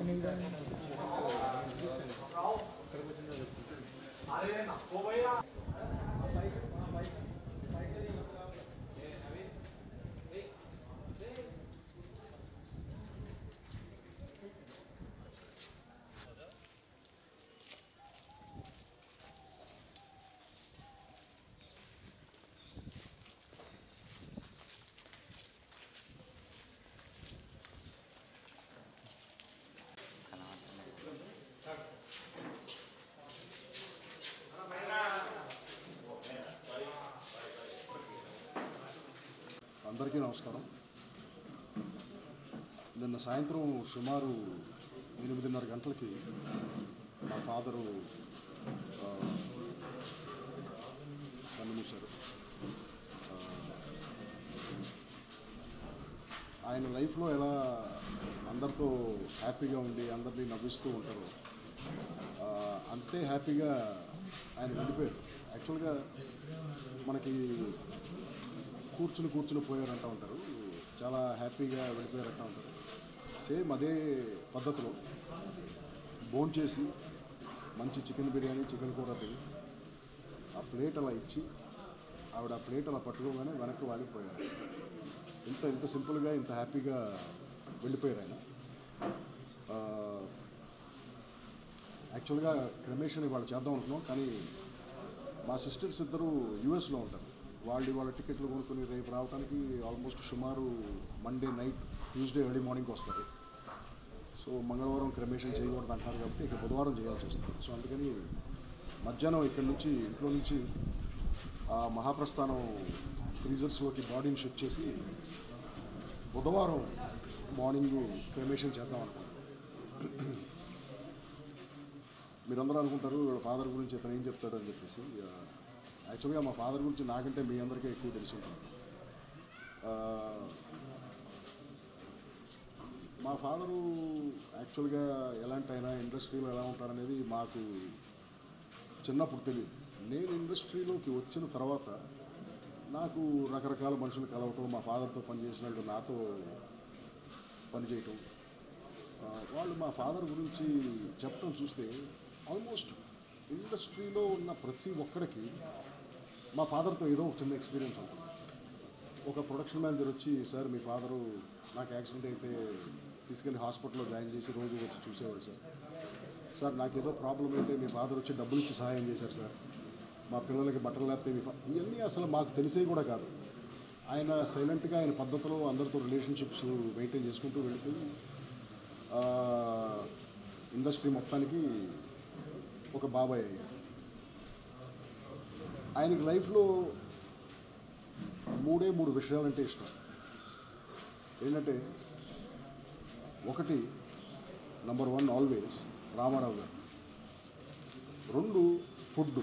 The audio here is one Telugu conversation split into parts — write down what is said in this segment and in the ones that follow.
అందరికీ నమస్కారం నిన్న సాయంత్రం సుమారు ఎనిమిదిన్నర గంటలకి మా ఫాదరు ఆ, కన్నుమూశారు ఆ, ఆయన లైఫ్లో ఎలా అందరితో హ్యాపీగా ఉండి అందరినీ నవ్విస్తూ ఉంటారు ఆ, అంతే హ్యాపీగా ఆయన వెళ్ళిపోయారు యాక్చువల్గా మనకి కూర్చుని కూర్చుని పోయారంటూ ఉంటారు చాలా హ్యాపీగా వెళ్ళిపోయారంటూ ఉంటారు సేమ్ అదే పద్ధతిలో భోన్ చేసి మంచి చికెన్ బిర్యానీ చికెన్ కూర తిని ఆ ప్లేట్ అలా ఇచ్చి ఆవిడ ఆ ప్లేట్ అలా పట్టుకోగానే వెనక్కి వాలిపోయారు ఇంత ఇంత సింపుల్గా ఇంత హ్యాపీగా వెళ్ళిపోయారు ఆయన ఆ, యాక్చువల్గా క్రమేషన్ ఇవాళ చేద్దాం అనుకున్నాం కానీ మా సిస్టర్స్ ఇద్దరు యూఎస్లో ఉంటారు వాళ్ళు వాళ్ళ టికెట్లు కొనుక్కొని రేపు రావడానికి ఆల్మోస్ట్ సుమారు Monday night Tuesday early morning వస్తారు సో మంగళవారం క్రమేషన్ చేయకూడదు అంటారు కాబట్టి ఇక బుధవారం చేయాల్సి వస్తుంది సో అందుకని మధ్యాహ్నం ఇక్కడ నుంచి ఇంట్లో నుంచి ఆ మహాప్రస్థానం ఫ్రీజర్స్లోకి బాడీని షిఫ్ట్ చేసి బుధవారం మార్నింగ్ క్రమేషన్ చేద్దాం అనుకుంటున్నాం మీరందరూ అనుకుంటారు వీళ్ళ ఫాదర్ గురించి ఇతను ఏం చెప్తాడు అని చెప్పేసి ఆ, యాక్చువల్గా మా ఫాదర్ గురించి నాకంటే మీ అందరికీ ఎక్కువ తెలిసి ఉంటుంది ఆ, మా ఫాదరు యాక్చువల్గా ఎలాంటి అయినా ఇండస్ట్రీలో ఎలా ఉంటారనేది మాకు చిన్నప్పుడు తెలియదు నేను ఇండస్ట్రీలోకి వచ్చిన తర్వాత నాకు రకరకాల మనుషులు కలవటం మా ఫాదర్తో పనిచేసిన వాళ్ళు నాతో పనిచేయటం ఆ, వాళ్ళు మా ఫాదర్ గురించి చెప్పడం చూస్తే ఆల్మోస్ట్ ఇండస్ట్రీలో ఉన్న ప్రతి ఒక్కడికి మా ఫాదర్తో ఏదో ఒక చిన్న ఎక్స్పీరియన్స్ ఉంటుంది ఒక ప్రొడక్షన్ మేనేజర్ వచ్చి సార్ మీ ఫాదరు నాకు యాక్సిడెంట్ అయితే తీసుకెళ్ళి హాస్పిటల్లో జాయిన్ చేసి రోజు వచ్చి చూసేవాడు సార్ సార్ నాకు ఏదో ప్రాబ్లం అయితే మీ ఫాదర్ వచ్చి డబ్బులు ఇచ్చి సహాయం చేశారు సార్ మా పిల్లలకి బట్టలు లేకపోతే మీ ఫా- ఇవన్నీ అసలు మాకు తెలిసేవి కూడా కాదు ఆయన సైలెంట్గా ఆయన పద్ధతిలో అందరితో రిలేషన్షిప్స్ మెయింటైన్ చేసుకుంటూ వెళ్ళిపోయి ఆ, ఇండస్ట్రీ మొత్తానికి ఒక బాబాయ్ అయ్యాడు ఆయనకి లైఫ్లో మూడే మూడు విషయాలంటే ఇష్టం ఏంటంటే ఒకటి నంబర్ వన్ ఆల్వేస్ రామారావు గారు రెండు ఫుడ్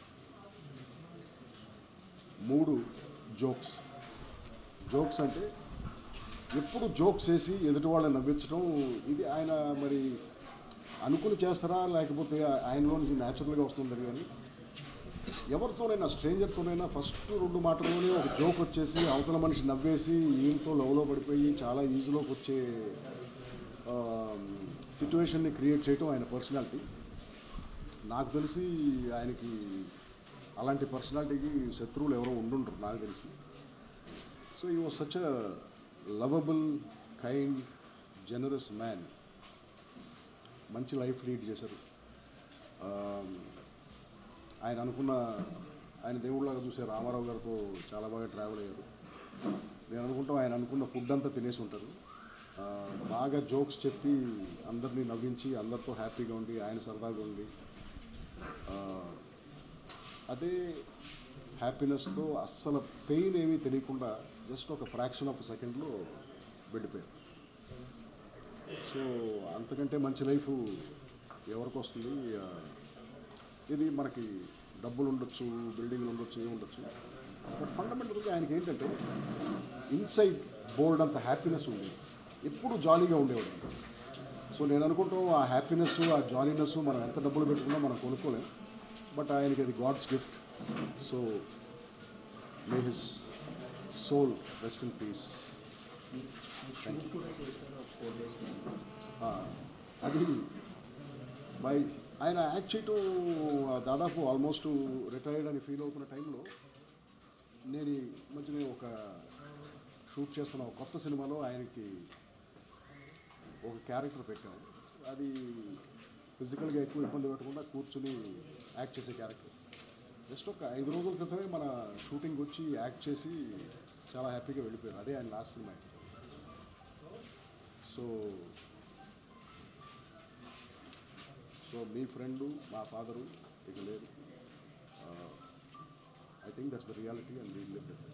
మూడు జోక్స్ జోక్స్ అంటే ఎప్పుడు జోక్స్ వేసి ఎదుటి వాళ్ళని నవ్వించడం ఇది ఆయన మరి అనుకుని చేస్తారా లేకపోతే ఆయనలో నుంచి న్యాచురల్గా వస్తుందని కానీ ఎవరితోనైనా స్ట్రేంజర్తోనైనా ఫస్ట్ రెండు మాటల్లోనే ఒక జోక్ వచ్చేసి అవతల మనిషి నవ్వేసి ఈయనతో లవ్లో పడిపోయి చాలా ఈజీలోకి వచ్చే సిచ్యువేషన్ని క్రియేట్ చేయటం ఆయన పర్సనాలిటీ నాకు తెలిసి ఆయనకి అలాంటి పర్సనాలిటీకి శత్రువులు ఎవరో ఉండుంటారు నాకు తెలిసి so he was such a lovable kind generous man మంచి లైఫ్ లీడ్ చేశారు Um, ఆయన అనుకున్న ఆయన దేవుళ్ళగా చూసే రామారావు గారితో చాలా బాగా ట్రావెల్ అయ్యారు నేను అనుకుంటాం ఆయన అనుకున్న ఫుడ్ అంతా తినేసి ఉంటారు ఆ, బాగా జోక్స్ చెప్పి అందరినీ నవ్వించి అందరితో హ్యాపీగా ఉండి ఆయన సరదాగా ఉండి ఆ, అదే హ్యాపీనెస్తో అస్సలు పెయిన్ ఏమీ తెలియకుండా జస్ట్ ఒక ఫ్రాక్షన్ ఆఫ్ సెకండ్లో వెళ్ళిపోయారు సో అంతకంటే మంచి లైఫ్ ఎవరికి వస్తుంది ఆ, ఇది మనకి డబ్బులు ఉండొచ్చు బిల్డింగ్లు ఉండొచ్చు ఏమి ఉండొచ్చు బట్ ఫండమెంటల్గా ఆయనకి ఏంటంటే ఇన్సైడ్ బోల్డ్ అంత హ్యాపీనెస్ ఉంది ఎప్పుడు జాలీగా ఉండేవాడు సో నేను అనుకుంటాం ఆ హ్యాపీనెస్ ఆ జాలీనెస్ మనం ఎంత డబ్బులు పెట్టుకున్నా మనం కొనుక్కోలేం బట్ ఆయనకి అది god's gift so may his soul rest in peace అది బై ఆయన యాక్ట్ చేయటం దాదాపు ఆల్మోస్ట్ రిటైర్డ్ అని ఫీల్ అవుతున్న టైంలో నేను ఈ మధ్యనే ఒక షూట్ చేస్తున్న ఒక కొత్త సినిమాలో ఆయనకి ఒక క్యారెక్టర్ పెట్టాము అది ఫిజికల్గా ఎక్కువ ఇబ్బంది పెట్టకుండా కూర్చుని యాక్ట్ చేసే క్యారెక్టర్ జస్ట్ ఒక ఐదు రోజుల క్రితమే మన షూటింగ్ వచ్చి యాక్ట్ చేసి చాలా హ్యాపీగా వెళ్ళిపోయారు అదే ఆయన లాస్ట్ సినిమా సో సో మీ ఫ్రెండు మా ఫాదరు ఇక లేరు I think that's the reality and we live